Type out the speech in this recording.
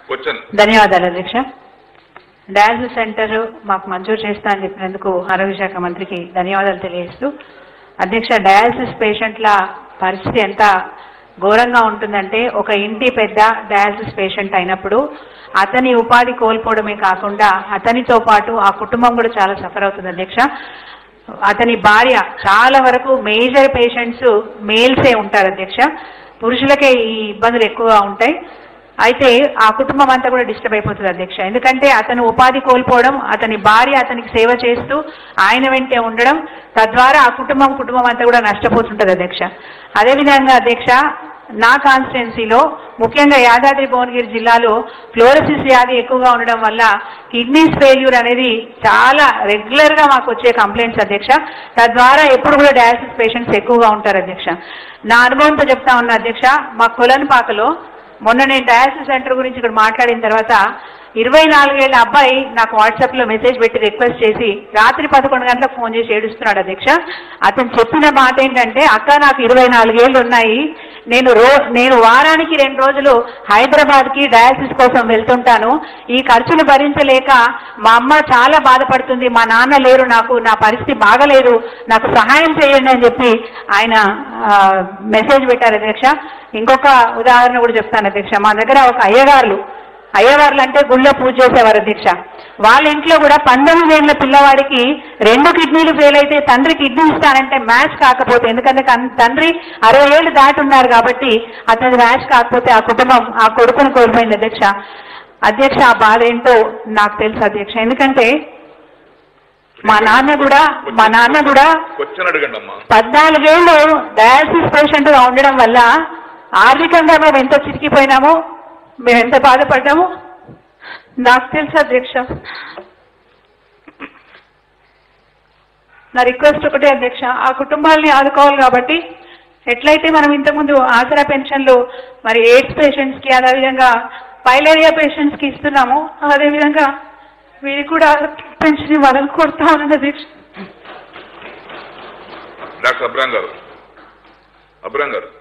question ధన్యవాదాలు అధ్యక్ష dialysis centre మాకు మంజూరు చేస్తా అని చెప్పినందుకు ఆరోగ్య శాఖ మంత్రికి ధన్యవాదాలు తెలియజేస్తూ అధ్యక్ష డయాలసిస్ పేషెంట్ల పరిస్థితి ఎంత ఘోరంగా ఉంటుందంటే ఒక ఇంటి పెద్ద డయాలసిస్ పేషెంట్ అయినప్పుడు అతని ఉపాధి కోల్పోవడమే కాకుండా అతనితో పాటు ఆ కుటుంబం కూడా చాలా సఫర్ అవుతుంది అధ్యక్ష అతని భార్య చాలా వరకు మేజర్ పేషెంట్స్ మేల్సే ఉంటారు అధ్యక్ష పురుషులకే ఈ ఇబ్బందులు ఎక్కువగా ఉంటాయి అయితే ఆ కుటుంబం అంతా కూడా డిస్టర్బ్ అయిపోతుంది అధ్యక్ష ఎందుకంటే అతను ఉపాధి కోల్పోవడం అతని భార్య అతనికి సేవ చేస్తూ ఆయన వెంటే ఉండడం తద్వారా ఆ కుటుంబం కుటుంబం అంతా కూడా నష్టపోతుంటుంది అధ్యక్ష అదేవిధంగా అధ్యక్ష నా కాన్స్టిట్యున్సీలో ముఖ్యంగా యాదాద్రి భువనగిరి జిల్లాలో ఫ్లోరసిస్ వ్యాధి ఎక్కువగా ఉండడం వల్ల కిడ్నీస్ ఫెయిల్యూర్ అనేది చాలా రెగ్యులర్ గా మాకు వచ్చే కంప్లైంట్స్ అధ్యక్ష తద్వారా ఎప్పుడు కూడా డయాలసిస్ పేషెంట్స్ ఎక్కువగా ఉంటారు అధ్యక్ష నా అనుభవంతో చెప్తా ఉన్నా అధ్యక్ష మా కొలన్పాకలో మొన్న నేను డయాలసిస్ సెంటర్ గురించి ఇక్కడ మాట్లాడిన తర్వాత ఇరవై నాలుగేళ్ల అబ్బాయి నాకు వాట్సాప్ లో మెసేజ్ పెట్టి రిక్వెస్ట్ చేసి రాత్రి పదకొండు గంటలకు ఫోన్ చేసి ఏడుస్తున్నాడు అధ్యక్ష అతను చెప్పిన మాట ఏంటంటే అక్క నాకు ఇరవై నాలుగేళ్లు ఉన్నాయి నేను రో నేను వారానికి రెండు రోజులు హైదరాబాద్ కి డయాలసిస్ కోసం వెళ్తుంటాను ఈ ఖర్చులు భరించలేక మా అమ్మ చాలా బాధపడుతుంది మా నాన్న లేరు నాకు నా పరిస్థితి బాగలేదు నాకు సహాయం చేయండి అని చెప్పి ఆయన ఆ, మెసేజ్ పెట్టారు అధ్యక్ష ఇంకొక ఉదాహరణ కూడా చెప్తాను అధ్యక్ష మా దగ్గర ఒక అయ్యగారులు అయ్యవార్లు అంటే గుళ్ళో పూజ చేసేవారు అధ్యక్ష వాళ్ళ ఇంట్లో కూడా పంతొమ్మిది ఏళ్ళ పిల్లవాడికి రెండు కిడ్నీలు ఫెయిల్ అయితే తండ్రి కిడ్నీ ఇస్తానంటే మ్యాచ్ కాకపోతే ఎందుకంటే కన్- తండ్రి అరవై ఏళ్ళు దాటి ఉన్నారు కాబట్టి అతని మ్యాచ్ కాకపోతే ఆ కుటుంబం ఆ కొడుకును కోల్పోయింది అధ్యక్ష అధ్యక్ష ఆ బాధ ఏంటో నాకు తెలుసు అధ్యక్ష ఎందుకంటే మా నాన్న కూడా మా నాన్న కూడా క్వశ్చన్ అడగండి అమ్మా పద్నాలుగేళ్ళు డయాలసిస్ పేషెంట్ గా ఉండడం వల్ల ఆర్థికంగా మేము ఎంత చిరికిపోయినామో మేము ఎంత బాధపడ్డామో నాకు తెలుసు అధ్యక్ష నా రిక్వెస్ట్ ఒకటే అధ్యక్ష ఆ కుటుంబాలని ఆదుకోవాలి కాబట్టి ఎట్లయితే మనం ఇంతకుముందు ఆసరా పెన్షన్లు మరి ఎయిడ్స్ పేషెంట్స్ కి అదేవిధంగా పైలేరియా పేషెంట్స్ కి ఇస్తున్నాము అదేవిధంగా వీరికి కూడా పెన్షన్ ఇవ్వాలని కోరుతా ఉన్నాను అధ్యక్ష డాక్టర్ అబ్రాం గారు అబ్రాం గారు